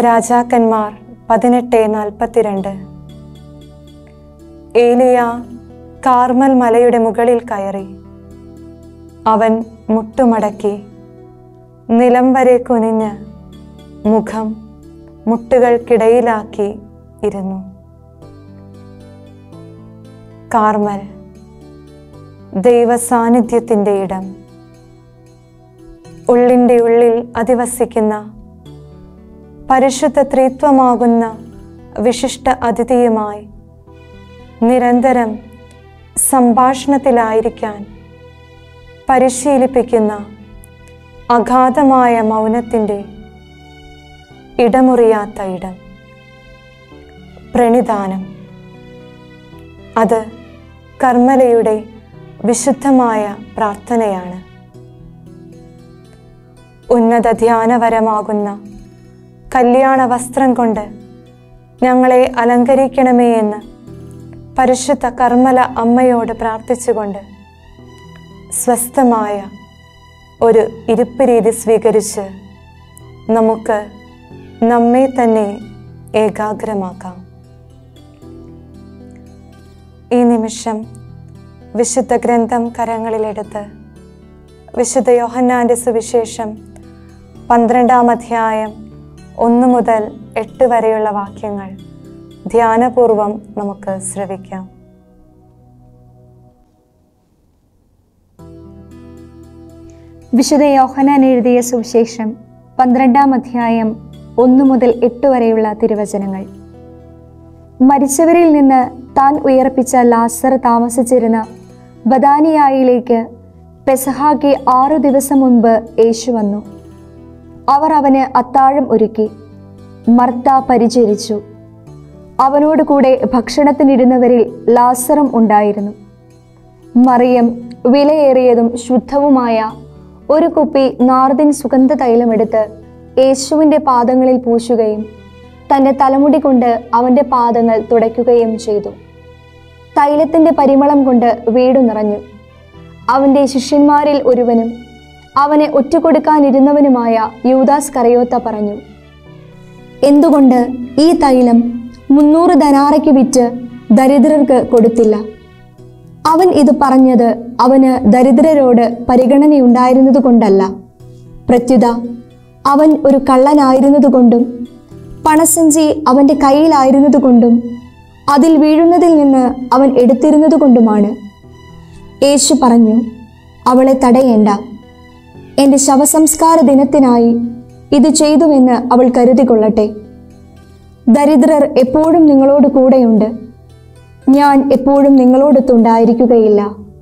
രാജാക്കന്മാർ പതിനെട്ട് നാൽപ്പത്തിരണ്ട് ഏലിയ കാർമൽ മലയുടെ മുകളിൽ കയറി അവൻ മുട്ടുമടക്കി നിലം വരെ കുനിഞ്ഞ് മുഖം മുട്ടുകൾക്കിടയിലാക്കി ഇരുന്നു കാർമൽ ദൈവസാന്നിധ്യത്തിൻ്റെ ഇടം ഉള്ളിൻ്റെ ഉള്ളിൽ അധിവസിക്കുന്ന പരിശുദ്ധ ത്രിത്വമാകുന്ന വിശിഷ്ട അതിഥിയുമായി നിരന്തരം സംഭാഷണത്തിലായിരിക്കാൻ പരിശീലിപ്പിക്കുന്ന അഗാധമായ മൗനത്തിൻ്റെ ഇടമുറിയാത്ത ഇടം പ്രണിധാനം അത് കർമ്മലയുടെ വിശുദ്ധമായ പ്രാർത്ഥനയാണ് ഉന്നത ധ്യാനവരമാകുന്ന കല്യാണ വസ്ത്രം കൊണ്ട് ഞങ്ങളെ അലങ്കരിക്കണമേ എന്ന് പരിശുദ്ധ കർമ്മല അമ്മയോട് പ്രാർത്ഥിച്ചുകൊണ്ട് സ്വസ്ഥമായ ഒരു ഇരിപ്പ് രീതി സ്വീകരിച്ച് നമുക്ക് നമ്മെ തന്നെ ഏകാഗ്രമാക്കാം ഈ നിമിഷം വിശുദ്ധ ഗ്രന്ഥം കരങ്ങളിലെടുത്ത് വിശുദ്ധ യോഹന്നാന്റെ സുവിശേഷം പന്ത്രണ്ടാം അധ്യായം ഒന്ന് മുതൽ എട്ട് വരെയുള്ള വാക്യങ്ങൾ ധ്യാനപൂർവം നമുക്ക് ശ്രവിക്കാം വിശുദ്ധ യോഹനാൻ എഴുതിയ സുവിശേഷം പന്ത്രണ്ടാം അധ്യായം ഒന്നു മുതൽ എട്ട് വരെയുള്ള തിരുവചനങ്ങൾ മരിച്ചവരിൽ നിന്ന് താൻ ഉയർപ്പിച്ച ലാസർ താമസിച്ചിരുന്ന ബദാനിയായിലേക്ക് പെസഹാക്കി ആറു ദിവസം മുൻപ് യേശു വന്നു അവർ അവന് അത്താഴം ഒരുക്കി മർത്ത പരിചരിച്ചു അവനോട് കൂടെ ഭക്ഷണത്തിനിരുന്നവരിൽ ലാസറും ഉണ്ടായിരുന്നു മറിയം വിലയേറിയതും ശുദ്ധവുമായ ഒരു കുപ്പി നാർദിൻ സുഗന്ധ തൈലമെടുത്ത് യേശുവിൻ്റെ പാദങ്ങളിൽ പൂശുകയും തൻ്റെ തലമുടി കൊണ്ട് അവൻ്റെ പാദങ്ങൾ തുടയ്ക്കുകയും ചെയ്തു തൈലത്തിൻ്റെ പരിമളം കൊണ്ട് വീടു നിറഞ്ഞു അവൻ്റെ ശിഷ്യന്മാരിൽ ഒരുവനും അവനെ ഒറ്റുകൊടുക്കാനിരുന്നവനുമായ യൂദാസ് കരയോത്ത പറഞ്ഞു എന്തുകൊണ്ട് ഈ തൈലം മുന്നൂറ് ധനാറയ്ക്ക് വിറ്റ് ദരിദ്രർക്ക് കൊടുത്തില്ല അവൻ ഇത് പറഞ്ഞത് അവന് ദരിദ്രരോട് പരിഗണനയുണ്ടായിരുന്നത് കൊണ്ടല്ല പ്രത്യുത അവൻ ഒരു കള്ളനായിരുന്നതുകൊണ്ടും പണസഞ്ചി അവൻ്റെ കയ്യിലായിരുന്നതുകൊണ്ടും അതിൽ വീഴുന്നതിൽ നിന്ന് അവൻ എടുത്തിരുന്നത് കൊണ്ടുമാണ് യേശു പറഞ്ഞു അവളെ തടയേണ്ട എൻ്റെ ശവസംസ്കാര ദിനത്തിനായി ഇത് ചെയ്തുവെന്ന് അവൾ കരുതിക്കൊള്ളട്ടെ ദരിദ്രർ എപ്പോഴും നിങ്ങളോട് കൂടെയുണ്ട് ഞാൻ എപ്പോഴും നിങ്ങളോടൊത്തുണ്ടായിരിക്കുകയില്ല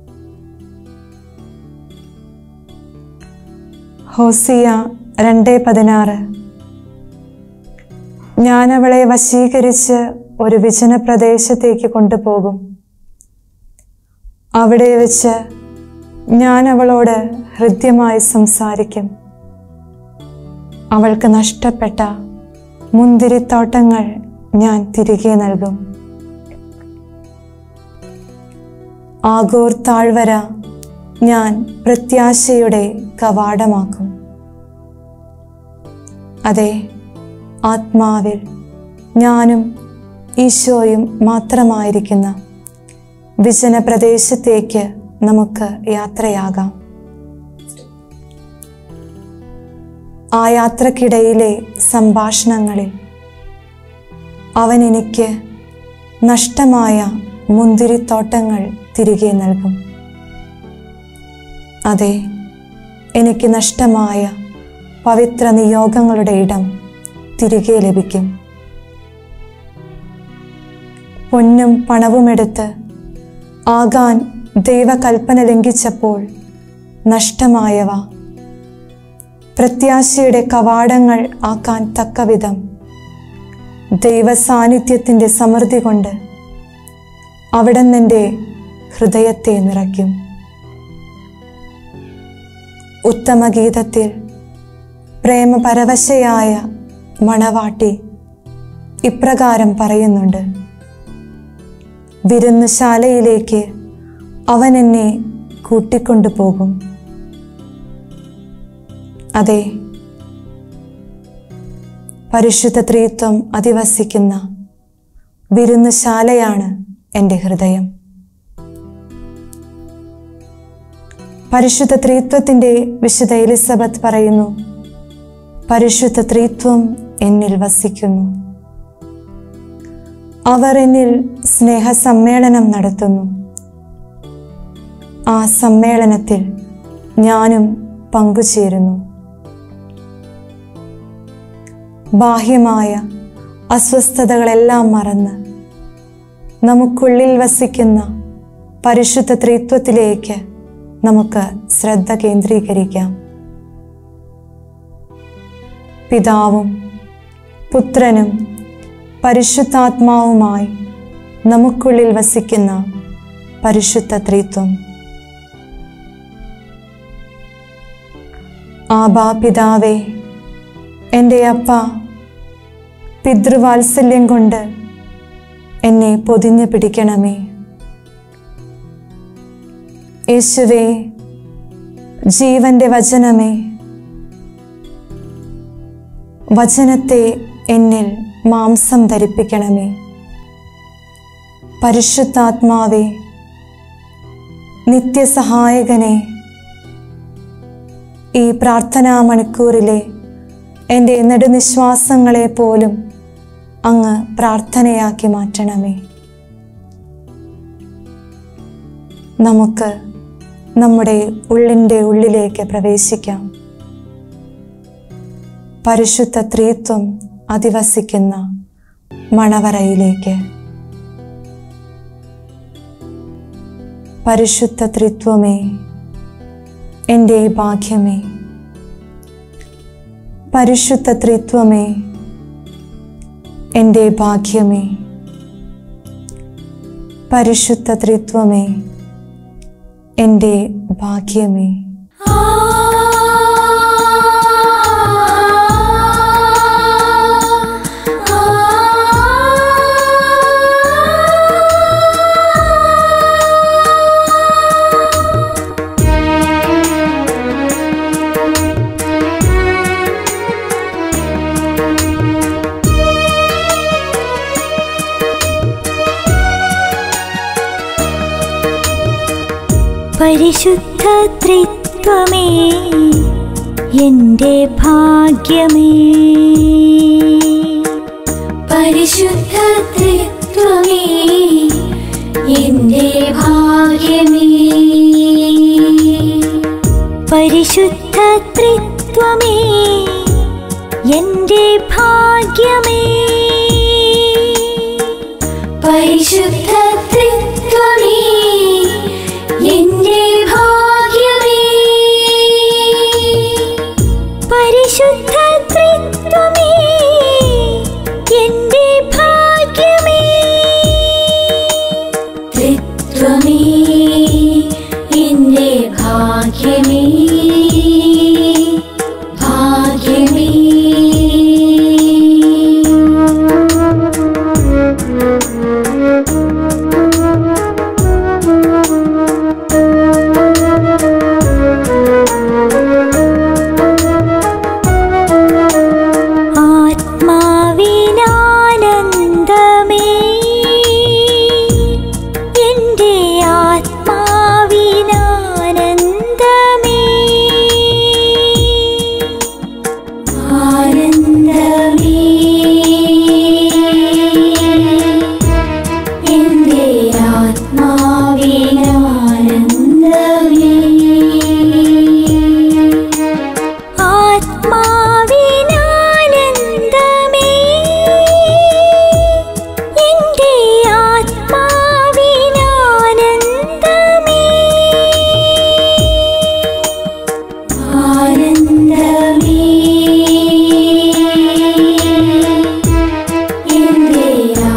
ഹോസിയ രണ്ട് പതിനാറ് ഞാൻ അവളെ വശീകരിച്ച് ഒരു വിജന പ്രദേശത്തേക്ക് കൊണ്ടുപോകും അവിടെ വെച്ച് ഞാൻ അവളോട് ഹൃദ്യമായി സംസാരിക്കും അവൾക്ക് നഷ്ടപ്പെട്ട മുന്തിരിത്തോട്ടങ്ങൾ ഞാൻ തിരികെ നൽകും ആഗോർ താഴ്വര ഞാൻ പ്രത്യാശയുടെ കവാടമാക്കും അതെ ആത്മാവിൽ ഞാനും ഈശോയും മാത്രമായിരിക്കുന്ന വിജന പ്രദേശത്തേക്ക് നമുക്ക് യാത്രയാകാം ആ യാത്രക്കിടയിലെ സംഭാഷണങ്ങളിൽ അവൻ എനിക്ക് നഷ്ടമായ മുന്തിരിത്തോട്ടങ്ങൾ തിരികെ നൽകും അതെ എനിക്ക് നഷ്ടമായ പവിത്ര നിയോഗങ്ങളുടെ ഇടം തിരികെ ലഭിക്കും പൊന്നും പണവുമെടുത്ത് ആകാൻ ദൈവകൽപ്പന ലംഘിച്ചപ്പോൾ നഷ്ടമായവ പ്രത്യാശയുടെ കവാടങ്ങൾ ആക്കാൻ തക്കവിധം ദൈവസാന്നിധ്യത്തിൻ്റെ സമൃദ്ധി കൊണ്ട് അവിടെ നിന്റെ ഹൃദയത്തെ നിറയ്ക്കും ഉത്തമഗീതത്തിൽ പ്രേമപരവശയായ മണവാട്ടി ഇപ്രകാരം പറയുന്നുണ്ട് വിരുന്നുശാലയിലേക്ക് അവൻ എന്നെ കൂട്ടിക്കൊണ്ടുപോകും അതെ പരിശുദ്ധ ത്രിത്വം അധിവസിക്കുന്ന വിരുന്നുശാലയാണ് എൻ്റെ ഹൃദയം പരിശുദ്ധ ത്രിത്വത്തിൻ്റെ വിശുദ്ധ എലിസബത്ത് പറയുന്നു പരിശുദ്ധ ത്രിത്വം എന്നിൽ വസിക്കുന്നു അവർ എന്നിൽ സ്നേഹസമ്മേളനം നടത്തുന്നു ആ സമ്മേളനത്തിൽ ഞാനും പങ്കുചേരുന്നു ബാഹ്യമായ അസ്വസ്ഥതകളെല്ലാം മറന്ന് നമുക്കുള്ളിൽ വസിക്കുന്ന പരിശുദ്ധ ത്രിത്വത്തിലേക്ക് നമുക്ക് ശ്രദ്ധ കേന്ദ്രീകരിക്കാം പിതാവും പുത്രനും പരിശുദ്ധാത്മാവുമായി നമുക്കുള്ളിൽ വസിക്കുന്ന പരിശുദ്ധ ത്രിത്വം ആബാ പിതാവേ എൻ്റെ അപ്പ പിതൃവാത്സല്യം കൊണ്ട് എന്നെ പൊതിഞ്ഞു പിടിക്കണമേ യേശുവേ ജീവന്റെ വചനമേ വചനത്തെ എന്നിൽ മാംസം ധരിപ്പിക്കണമേ പരിശുദ്ധാത്മാവേ നിത്യസഹായകനെ ഈ പ്രാർത്ഥനാ മണിക്കൂറിലെ എൻ്റെ നെടുനിശ്വാസങ്ങളെ പോലും അങ്ങ് പ്രാർത്ഥനയാക്കി മാറ്റണമേ നമുക്ക് നമ്മുടെ ഉള്ളിൻ്റെ ഉള്ളിലേക്ക് പ്രവേശിക്കാം പരിശുദ്ധ ത്രിത്വം അധിവസിക്കുന്ന മണവറയിലേക്ക് പരിശുദ്ധ ത്രിത്വമേ എൻ്റെ ഭാഗ്യമേ പരിശുദ്ധ ത്രിത്വമേ എൻ്റെ ഭാഗ്യമേ പരിശുദ്ധ ത്രിത്വമേ എൻ്റെ ഭാഗ്യമേ പരിശുദ്ധ ത്രിത്വമേ എൻ്റെ ഭാഗ്യമേ പരിശുദ്ധ ത്രിത്വമേ എൻ്റെ ഭാഗ്യമേ പരിശുദ്ധ ത്രിത്വമേ എൻ്റെ ഭാഗ്യമേ പരിശുദ്ധ ത്രിത്വമേ എന്റെ ഭാഗ്യമേ പരിശുദ്ധ ത്രിത്വമേ എന്റെ ഭാഗ്യമേ ത്രിത്വമേ എന്റെ ഭാഗ്യമേ ഭാഗ്യമേ ആത്മാവിനാനന്ദമേ എൻ്റെ ആത്മാവിനാനന്ദമേ ആനന്ദമേ എൻ്റെ ആത്മാവിനാനന്ദമേ ആത്മാവിനാനന്ദമേ എൻ്റെ ആത്മാവിനാനന്ദമേ ആനന്ദമേ എൻ്റെ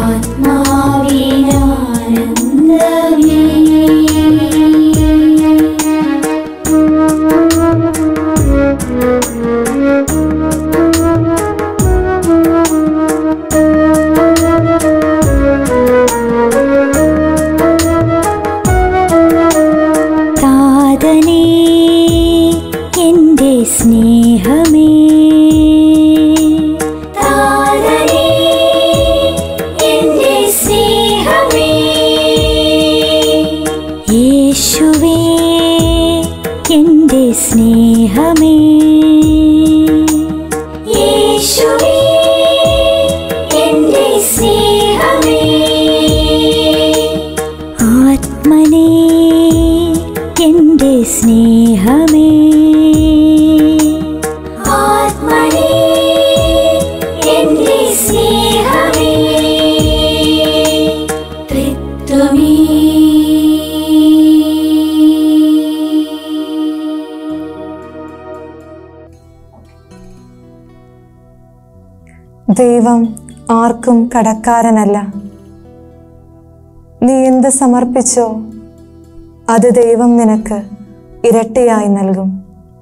ആത്മാവിനാനന്ദമേ താതനേ എൻ്റെ സ്നേഹമേ താതനേ സ്നേഹമേ യേശുവേ എൻ്റെ സ്നേഹമേ ആത്മനേ എൻ്റെ സ്നേഹമേ ആത്മനേ എൻ്റെ സ്നേഹമേ തൃത്വമേ ദൈവം ആർക്കും കടക്കാരനല്ല നീ എന്ത് സമർപ്പിച്ചോ അത് ദൈവം നിനക്ക് ഇരട്ടിയായി നൽകും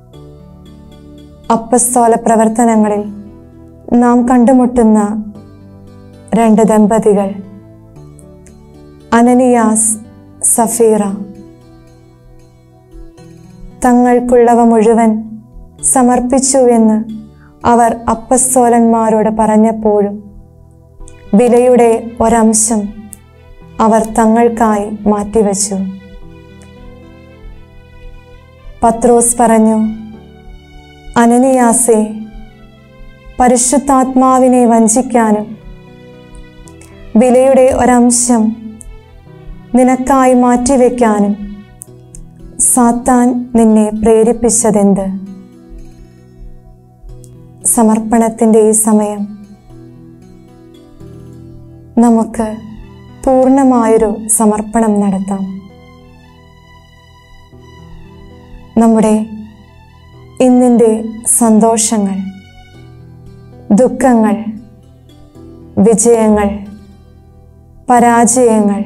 അപ്പസ്തോല പ്രവർത്തനങ്ങളിൽ നാം കണ്ടുമുട്ടുന്ന രണ്ട് ദമ്പതികൾ അനനിയാസ് സഫീറ തങ്ങൾക്കുള്ളവ മുഴുവൻ സമർപ്പിച്ചു എന്ന് അവർ അപ്പസ്തോലന്മാരോട് പറഞ്ഞപ്പോഴും വിലയുടെ ഒരംശം അവർ തങ്ങൾക്കായി മാറ്റിവെച്ചു പത്രോസ് പറഞ്ഞു അനനിയാസെ പരിശുദ്ധാത്മാവിനെ വഞ്ചിക്കാനും വിലയുടെ ഒരംശം നിനക്കായി മാറ്റിവെക്കാനും സാത്താൻ നിന്നെ പ്രേരിപ്പിച്ചതെന്ത് സമർപ്പണത്തിൻ്റെ ഈ സമയം നമുക്ക് പൂർണ്ണമായൊരു സമർപ്പണം നടത്താം നമ്മുടെ ഇന്നിൻ്റെ സന്തോഷങ്ങൾ ദുഃഖങ്ങൾ വിജയങ്ങൾ പരാജയങ്ങൾ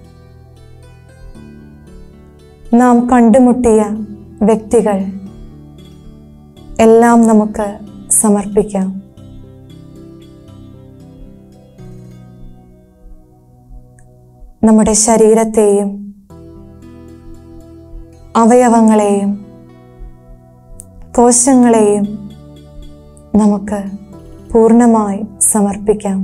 നാം കണ്ടുമുട്ടിയ വ്യക്തികൾ എല്ലാം നമുക്ക് സമർപ്പിക്കാം നമ്മുടെ ശരീരത്തെയും അവയവങ്ങളെയും കോശങ്ങളെയും നമുക്ക് പൂർണ്ണമായി സമർപ്പിക്കാം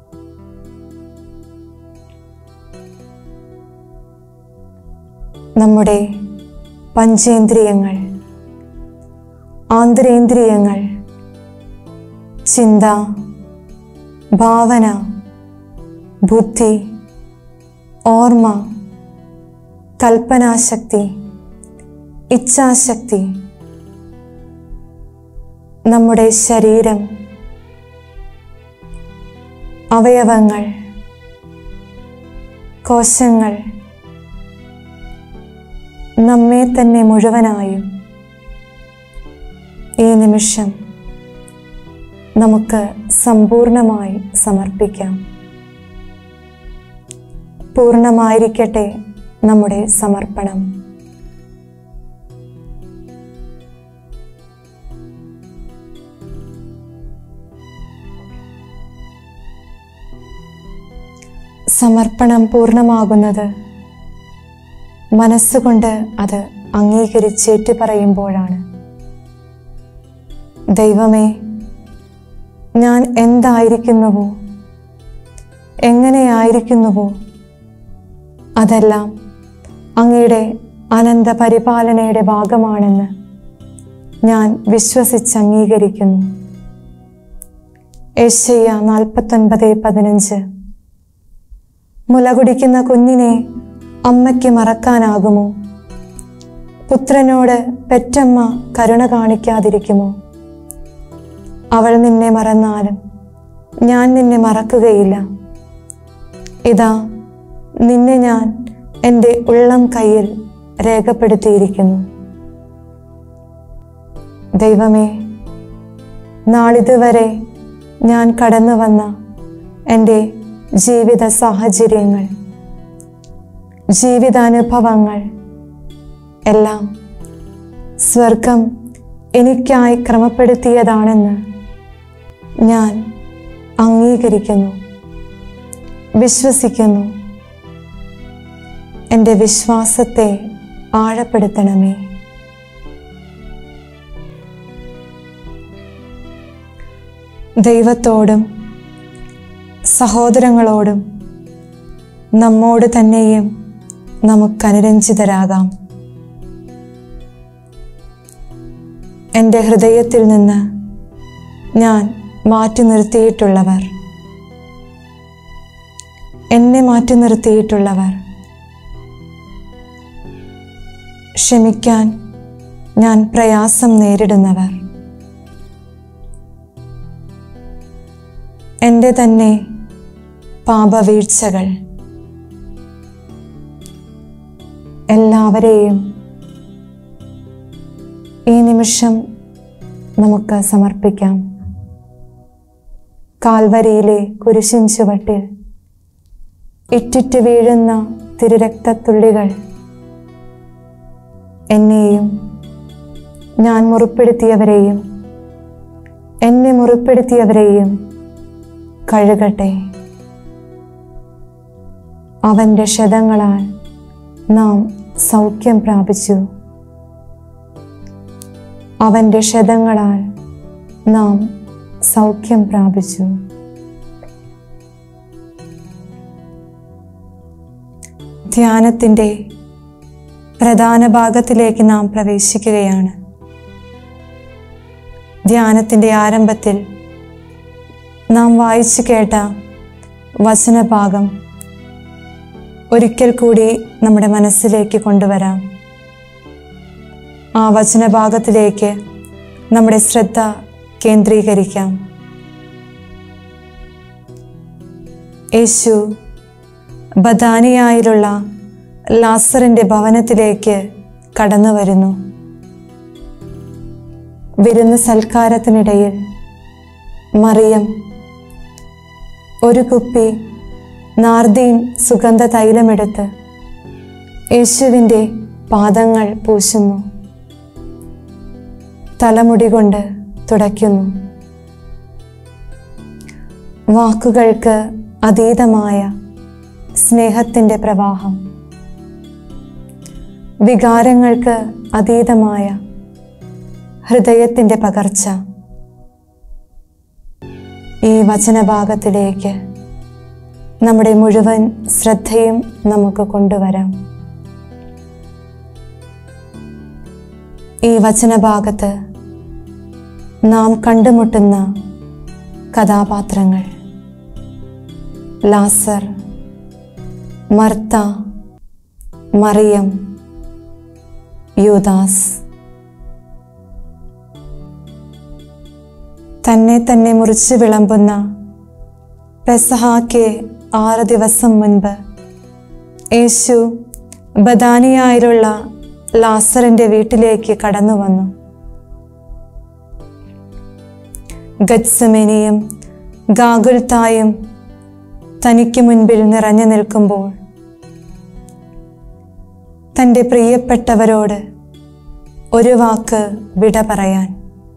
നമ്മുടെ പഞ്ചേന്ദ്രിയങ്ങൾ ആന്തരേന്ദ്രിയങ്ങൾ ചിന്ത ഭാവന ബുദ്ധി ഓർമ്മ കൽപ്പനാശക്തി ഇച്ഛാശക്തി നമ്മുടെ ശരീരം അവയവങ്ങൾ കോശങ്ങൾ നമ്മെ തന്നെ മുഴുവനായും ഈ നിമിഷം നമുക്ക് സമ്പൂർണമായി സമർപ്പിക്കാം പൂർണ്ണമായിരിക്കട്ടെ നമ്മുടെ സമർപ്പണം സമർപ്പണം പൂർണ്ണമാകുന്നത് മനസ്സുകൊണ്ട് അത് അംഗീകരിച്ചേറ്റു പറയുമ്പോഴാണ് ദൈവമേ ഞാൻ എന്തായിരിക്കുന്നുവോ എങ്ങനെയായിരിക്കുന്നുവോ അതെല്ലാം അങ്ങയുടെ അനന്ത പരിപാലനയുടെ ഭാഗമാണെന്ന് ഞാൻ വിശ്വസിച്ച് അംഗീകരിക്കുന്നു ഏഷ്യ നാൽപ്പത്തൊൻപത് പതിനഞ്ച് മുലകുടിക്കുന്ന കുഞ്ഞിനെ അമ്മയ്ക്ക് മറക്കാനാകുമോ പുത്രനോട് പെറ്റമ്മ കരുണ കാണിക്കാതിരിക്കുമോ അവൾ നിന്നെ മറന്നാലും ഞാൻ നിന്നെ മറക്കുകയില്ല ഇതാ നിന്നെ ഞാൻ എൻ്റെ ഉള്ളം കയ്യിൽ രേഖപ്പെടുത്തിയിരിക്കുന്നു ദൈവമേ നാളിതുവരെ ഞാൻ കടന്നു വന്ന എൻ്റെ ജീവിത സാഹചര്യങ്ങൾ ജീവിതാനുഭവങ്ങൾ എല്ലാം സ്വർഗം എനിക്കായി ക്രമപ്പെടുത്തിയതാണെന്ന് ഞാൻ അംഗീകരിക്കുന്നു വിശ്വസിക്കുന്നു എൻ്റെ വിശ്വാസത്തെ ആഴപ്പെടുത്തണമേ ദൈവത്തോടും സഹോദരങ്ങളോടും നമ്മോട് തന്നെയും നമുക്ക് അനുരഞ്ജിതരാകാം എൻ്റെ ഹൃദയത്തിൽ നിന്ന് ഞാൻ മാറ്റി നിർത്തിയിട്ടുള്ളവർ എന്നെ മാറ്റി നിർത്തിയിട്ടുള്ളവർ ക്ഷമിക്കാൻ ഞാൻ പ്രയാസം നേരിടുന്നവർ എൻ്റെ തന്നെ പാപവീഴ്ചകൾ എല്ലാവരെയും ഈ നിമിഷം നമുക്ക് സമർപ്പിക്കാം കാൽവരിയിലെ കുരിശിൻ ചുവട്ടിൽ ഇറ്റിറ്റ് വീഴുന്ന തിരുരക്തത്തുള്ളികൾ എന്നെയും ഞാൻ മുറിപ്പെടുത്തിയവരെയും എന്നെ മുറിപ്പെടുത്തിയവരെയും കഴുകട്ടെ അവൻ്റെ ക്ഷതങ്ങളാൽ നാം സൗഖ്യം പ്രാപിച്ചു അവൻ്റെ ക്ഷതങ്ങളാൽ നാം സൗഖ്യം പ്രാപിച്ചു ധ്യാനത്തിൻ്റെ പ്രധാന ഭാഗത്തിലേക്ക് നാം പ്രവേശിക്കുകയാണ് ധ്യാനത്തിൻ്റെ ആരംഭത്തിൽ നാം വായിച്ചു കേട്ട വചനഭാഗം ഒരിക്കൽ കൂടി നമ്മുടെ മനസ്സിലേക്ക് കൊണ്ടുവരാം ആ വചനഭാഗത്തിലേക്ക് നമ്മുടെ ശ്രദ്ധ കേന്ദ്രീകരിക്കാം യേശു ബദാനിയായിലുള്ള ലാസറിൻ്റെ ഭവനത്തിലേക്ക് കടന്നു വരുന്നു വിരുന്ന് സൽക്കാരത്തിനിടയിൽ മറിയം ഒരു കുപ്പി നാർദീൻ സുഗന്ധ തൈലമെടുത്ത് യേശുവിൻ്റെ പാദങ്ങൾ പൂശുന്നു തലമുടി കൊണ്ട് തുടയ്ക്കുന്നു വാക്കുകൾക്ക് അതീതമായ സ്നേഹത്തിൻ്റെ പ്രവാഹം വികാരങ്ങൾക്ക് അതീതമായ ഹൃദയത്തിൻ്റെ പകർച്ച ഈ വചനഭാഗത്തിലേക്ക് നമ്മുടെ മുഴുവൻ ശ്രദ്ധയും നമുക്ക് കൊണ്ടുവരാം ഈ വചനഭാഗത്ത് നാം കണ്ടുമുട്ടുന്ന കഥാപാത്രങ്ങൾ ലാസർ മർത്ത മറിയം യൂദാസ് തന്നെ തന്നെ മുറിച്ച് വിളമ്പുന്ന പെസഹാക്ക് ആറ് ദിവസം മുൻപ് യേശു ബദാനിയായിലുള്ള ലാസറിൻ്റെ വീട്ടിലേക്ക് കടന്നു വന്നു ഗത്സമേനിയും ഗാഗുൽത്തായും തനിക്ക് മുൻപിൽ നിറഞ്ഞു നിൽക്കുമ്പോൾ തൻ്റെ പ്രിയപ്പെട്ടവരോട് ഒരു വാക്ക് വിട പറയാൻ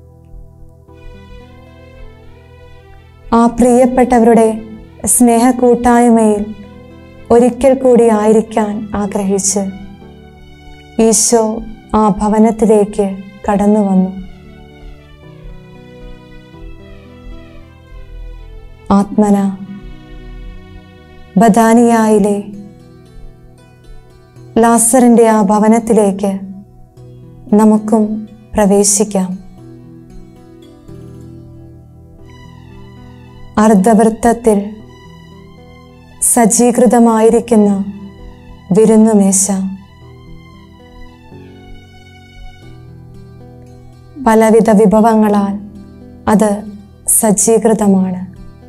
ആ പ്രിയപ്പെട്ടവരുടെ സ്നേഹ കൂട്ടായ്മയിൽ ഒരിക്കൽ കൂടി ആയിരിക്കാൻ ആഗ്രഹിച്ച് ഈശോ ആ ഭവനത്തിലേക്ക് കടന്നു വന്നു ആത്മന ബദാനിയായിലെ ലാസറിൻ്റെ ആ ഭവനത്തിലേക്ക് നമുക്കും പ്രവേശിക്കാം അർദ്ധവൃത്തത്തിൽ സജ്ജീകൃതമായിരിക്കുന്ന വിരുന്നുമേശ പലവിധ വിഭവങ്ങളാൽ അത് സജ്ജീകൃതമാണ്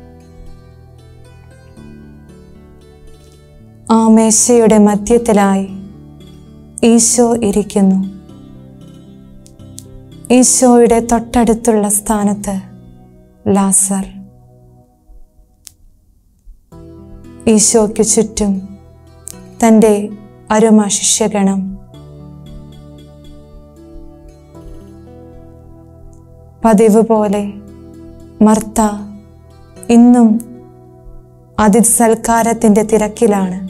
ആ മേശയുടെ മധ്യത്തിലായി ഈശോ ഇരിക്കുന്നു ഈശോയുടെ തൊട്ടടുത്തുള്ള സ്ഥാനത്ത് ലാസർ ഈശോയ്ക്കു ചുറ്റും തൻ്റെ അരുമ ശിഷ്യഗണം പതിവ് പോലെ മർത്ത ഇന്നും അതിഥിസൽക്കാരത്തിൻ്റെ തിരക്കിലാണ്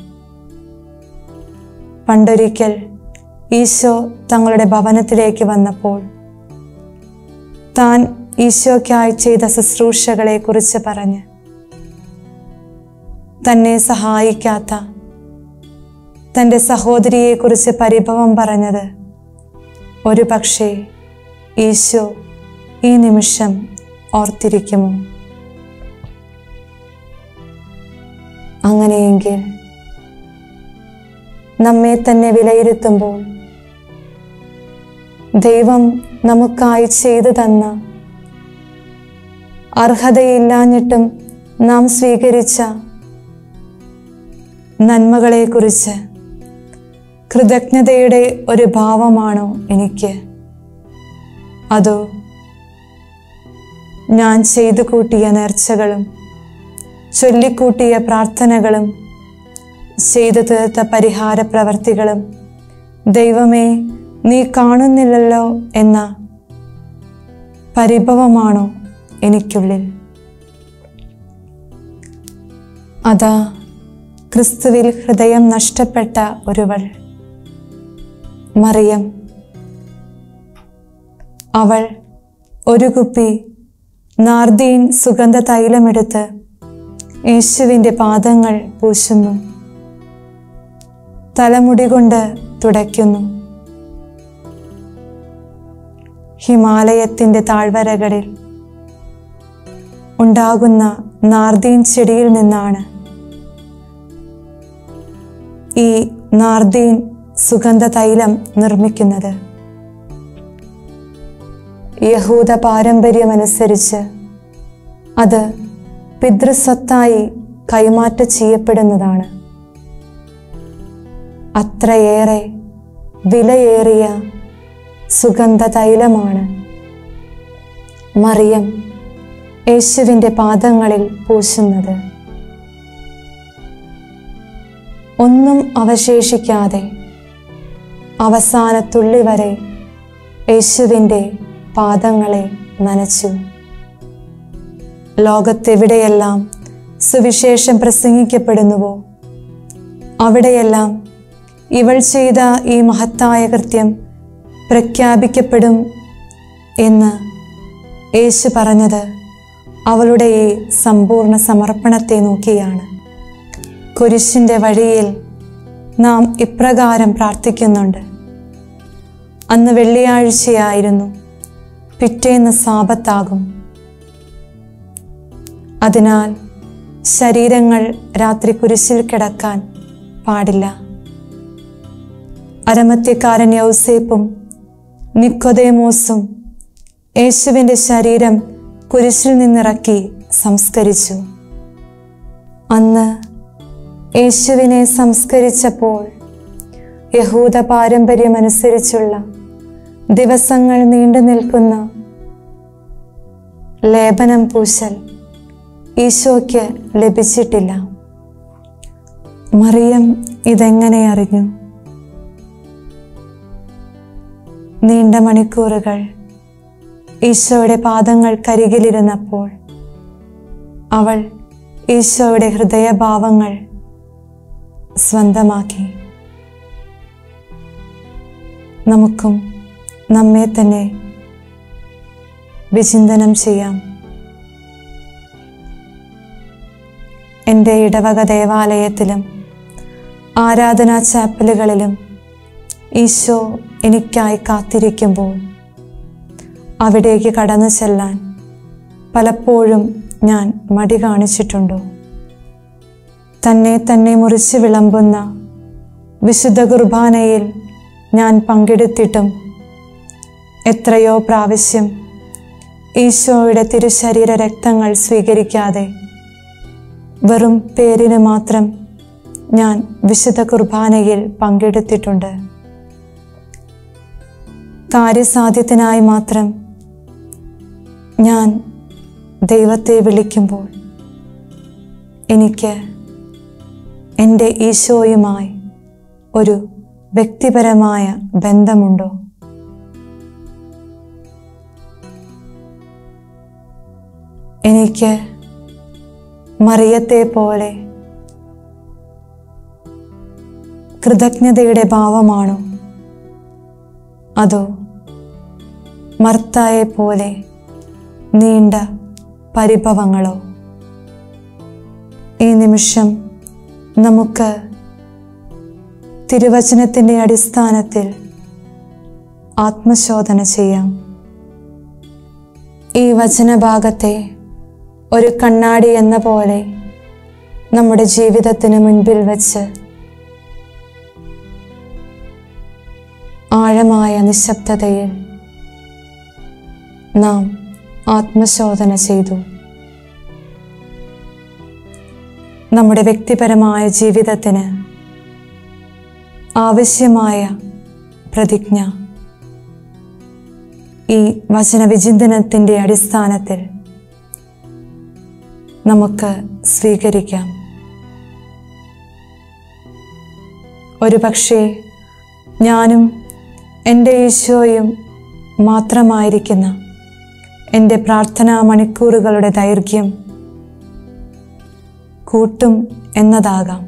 പണ്ടൊരിക്കൽ ഈശോ തങ്ങളുടെ ഭവനത്തിലേക്ക് വന്നപ്പോൾ താൻ ഈശോയ്ക്കായി ചെയ്ത ശുശ്രൂഷകളെ കുറിച്ച് പറഞ്ഞ് തന്നെ സഹായിക്കാത്ത തൻ്റെ സഹോദരിയെക്കുറിച്ച് പരിഭവം പറഞ്ഞത് ഒരു പക്ഷേ ഈശോ ഈ നിമിഷം ഓർത്തിരിക്കുമോ അങ്ങനെയെങ്കിൽ നമ്മെ തന്നെ വിലയിരുത്തുമ്പോൾ ദൈവം നമുക്കായി ചെയ്തു തന്ന അർഹതയില്ലാഞ്ഞിട്ടും നാം സ്വീകരിച്ച നന്മകളെക്കുറിച്ച് കൃതജ്ഞതയുടെ ഒരു ഭാവമാണോ എനിക്ക് അതോ ഞാൻ ചെയ്തു കൂട്ടിയ നേർച്ചകളും ചൊല്ലിക്കൂട്ടിയ പ്രാർത്ഥനകളും ചെയ്തു തീർത്ത പരിഹാര പ്രവർത്തികളും ദൈവമേ നീ കാണുന്നില്ലല്ലോ എന്ന പരിഭവമാണോ എനിക്കുള്ളിൽ അതാ ക്രിസ്തുവിൽ ഹൃദയം നഷ്ടപ്പെട്ട ഒരുവൾ മറിയം അവൾ ഒരു കുപ്പി നാർദീൻ സുഗന്ധ തൈലമെടുത്ത് യേശുവിൻ്റെ പാദങ്ങൾ പൂശുന്നു തലമുടി കൊണ്ട് തുടയ്ക്കുന്നു ഹിമാലയത്തിൻ്റെ താഴ്വരകളിൽ ഉണ്ടാകുന്ന നാർദീൻ ചെടിയിൽ നിന്നാണ് ഈ നാർദീൻ സുഗന്ധ തൈലം നിർമ്മിക്കുന്നത് യഹൂദ പാരമ്പര്യമനുസരിച്ച് അത് പിതൃസ്വത്തായി കൈമാറ്റം ചെയ്യപ്പെടുന്നതാണ് അത്രയേറെ വിലയേറിയ സുഗന്ധ തൈലമാണ് മറിയം യേശുവിൻ്റെ പാദങ്ങളിൽ പൂശുന്നത് ഒന്നും അവശേഷിക്കാതെ അവസാന തുള്ളി വരെ യേശുവിൻ്റെ പാദങ്ങളെ നനച്ചു ലോകത്തെവിടെയെല്ലാം സുവിശേഷം പ്രസംഗിക്കപ്പെടുന്നുവോ അവിടെയെല്ലാം ഇവൾ ചെയ്ത ഈ മഹത്തായ കൃത്യം പ്രഖ്യാപിക്കപ്പെടും എന്ന് യേശു പറഞ്ഞത് അവളുടെ ഈ സമ്പൂർണ്ണ സമർപ്പണത്തെ നോക്കിയാണ് കുരിശിൻ്റെ വഴിയിൽ നാം ഇപ്രകാരം പ്രാർത്ഥിക്കുന്നുണ്ട് അന്ന് വെള്ളിയാഴ്ചയായിരുന്നു പിറ്റേന്ന് സാപത്താകും അതിനാൽ ശരീരങ്ങൾ രാത്രി കുരിശിൽ കിടക്കാൻ പാടില്ല അരമത്യക്കാരൻ യൗസേപ്പും നിക്കോദേമോസും യേശുവിൻ്റെ ശരീരം കുരിശിൽ നിന്നിറക്കി സംസ്കരിച്ചു അന്ന് യേശുവിനെ സംസ്കരിച്ചപ്പോൾ യഹൂദ പാരമ്പര്യമനുസരിച്ചുള്ള ദിവസങ്ങൾ നീണ്ടു നിൽക്കുന്ന ലേപനം പൂശൽ ഈശോയ്ക്ക് ലഭിച്ചിട്ടില്ല മറിയം ഇതെങ്ങനെ അറിഞ്ഞു നീണ്ട മണിക്കൂറുകൾ ഈശോയുടെ പാദങ്ങൾക്കരികിലിരുന്നപ്പോൾ അവൾ ഈശോയുടെ ഹൃദയഭാവങ്ങൾ സ്വന്തമാക്കി നമുക്കും നമ്മെ തന്നെ വിചിന്തനം ചെയ്യാം എൻ്റെ ഇടവക ദേവാലയത്തിലും ആരാധനാ ചാപ്പലുകളിലും ഈശോ എനിക്കായി കാത്തിരിക്കുമ്പോൾ അവിടേക്ക് കടന്നു ചെല്ലാൻ പലപ്പോഴും ഞാൻ മടി കാണിച്ചിട്ടുണ്ടോ തന്നെ തന്നെ മുറിച്ച് വിളമ്പുന്ന വിശുദ്ധ കുർബാനയിൽ ഞാൻ പങ്കെടുത്തിട്ടും എത്രയോ പ്രാവശ്യം ഈശോയുടെ തിരുശരീര രക്തങ്ങൾ സ്വീകരിക്കാതെ വെറും പേരിന് മാത്രം ഞാൻ വിശുദ്ധ കുർബാനയിൽ പങ്കെടുത്തിട്ടുണ്ട് കാര്യസാധ്യത്തിനായി മാത്രം ഞാൻ ദൈവത്തെ വിളിക്കുമ്പോൾ എനിക്ക് എൻ്റെ ഈശോയുമായി ഒരു വ്യക്തിപരമായ ബന്ധമുണ്ടോ എനിക്ക് മറിയത്തെ പോലെ കൃതജ്ഞതയുടെ ഭാവമാണോ അതോ മർത്തായെ പോലെ നീണ്ട പരിഭവങ്ങളോ ഈ നിമിഷം നമുക്ക് തിരുവചനത്തിൻ്റെ അടിസ്ഥാനത്തിൽ ആത്മശോധന ചെയ്യാം ഈ വചനഭാഗത്തെ ഒരു കണ്ണാടി എന്ന പോലെ നമ്മുടെ ജീവിതത്തിന് മുൻപിൽ വെച്ച് ആഴമായ നിശബ്ദതയിൽ നാം ആത്മശോധന ചെയ്തു നമ്മുടെ വ്യക്തിപരമായ ജീവിതത്തിന് ആവശ്യമായ പ്രതിജ്ഞ ഈ വചനവിചിന്തനത്തിൻ്റെ അടിസ്ഥാനത്തിൽ നമുക്ക് സ്വീകരിക്കാം ഒരു പക്ഷേ ഞാനും എൻ്റെ ഈശോയും മാത്രമായിരിക്കുന്ന എൻ്റെ പ്രാർത്ഥനാ മണിക്കൂറുകളുടെ ദൈർഘ്യം കൂട്ടും എന്നതാകാം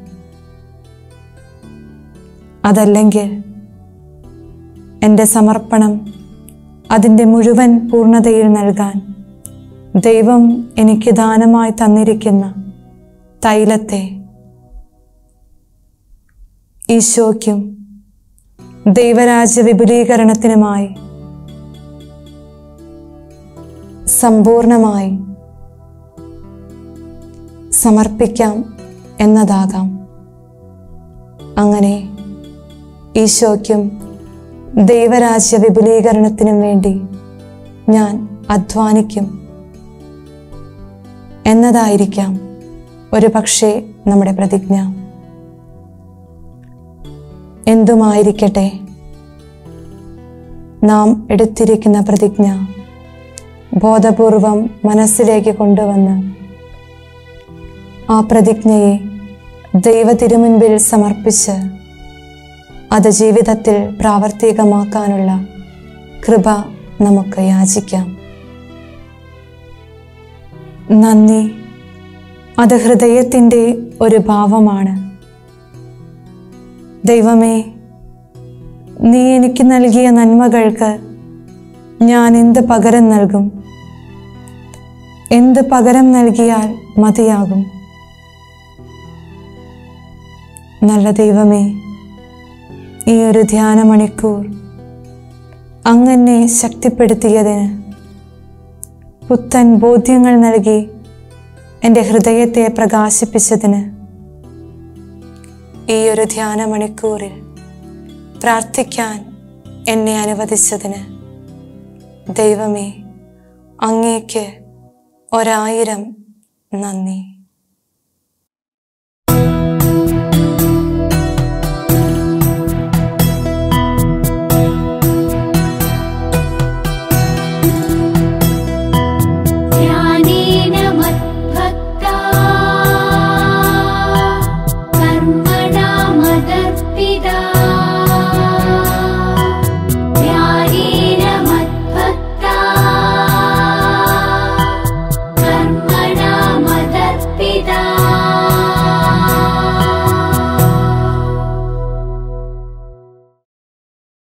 അതല്ലെങ്കിൽ എൻ്റെ സമർപ്പണം അതിൻ്റെ മുഴുവൻ പൂർണ്ണതയിൽ നൽകാൻ ദൈവം എനിക്ക് ദാനമായി തന്നിരിക്കുന്ന തൈലത്തെ ഈശോയ്ക്കും ദൈവരാജ്യ വിപുലീകരണത്തിനുമായി സമ്പൂർണമായി സമർപ്പിക്കാം എന്നതാകാം അങ്ങനെ ഈശോയ്ക്കും ദൈവരാജ്യ വിപുലീകരണത്തിനും വേണ്ടി ഞാൻ അധ്വാനിക്കും എന്നതായിരിക്കാം ഒരു പക്ഷേ നമ്മുടെ പ്രതിജ്ഞ എന്തുമായിരിക്കട്ടെ നാം എടുത്തിരിക്കുന്ന പ്രതിജ്ഞ ബോധപൂർവം മനസ്സിലേക്ക് കൊണ്ടുവന്ന് ആ പ്രതിജ്ഞയെ ദൈവ തിരുമുൻപിൽ സമർപ്പിച്ച് അത് ജീവിതത്തിൽ പ്രാവർത്തികമാക്കാനുള്ള കൃപ നമുക്ക് യാചിക്കാം നന്ദി അത് ഹൃദയത്തിൻ്റെ ഒരു ഭാവമാണ് ദൈവമേ നീ എനിക്ക് നൽകിയ നന്മകൾക്ക് ഞാൻ എന്ത് പകരം നൽകും എന്ത് പകരം നൽകിയാൽ മതിയാകും നല്ല ദൈവമേ ഈ ഒരു ധ്യാന മണിക്കൂർ അങ്ങനെ ശക്തിപ്പെടുത്തിയതിന് പുത്തൻ ബോധ്യങ്ങൾ നൽകി എൻ്റെ ഹൃദയത്തെ പ്രകാശിപ്പിച്ചതിന് ഈ ഒരു ധ്യാന മണിക്കൂറിൽ പ്രാർത്ഥിക്കാൻ എന്നെ അനുവദിച്ചതിന് ദൈവമേ അങ്ങേക്ക് ഒരായിരം നന്ദി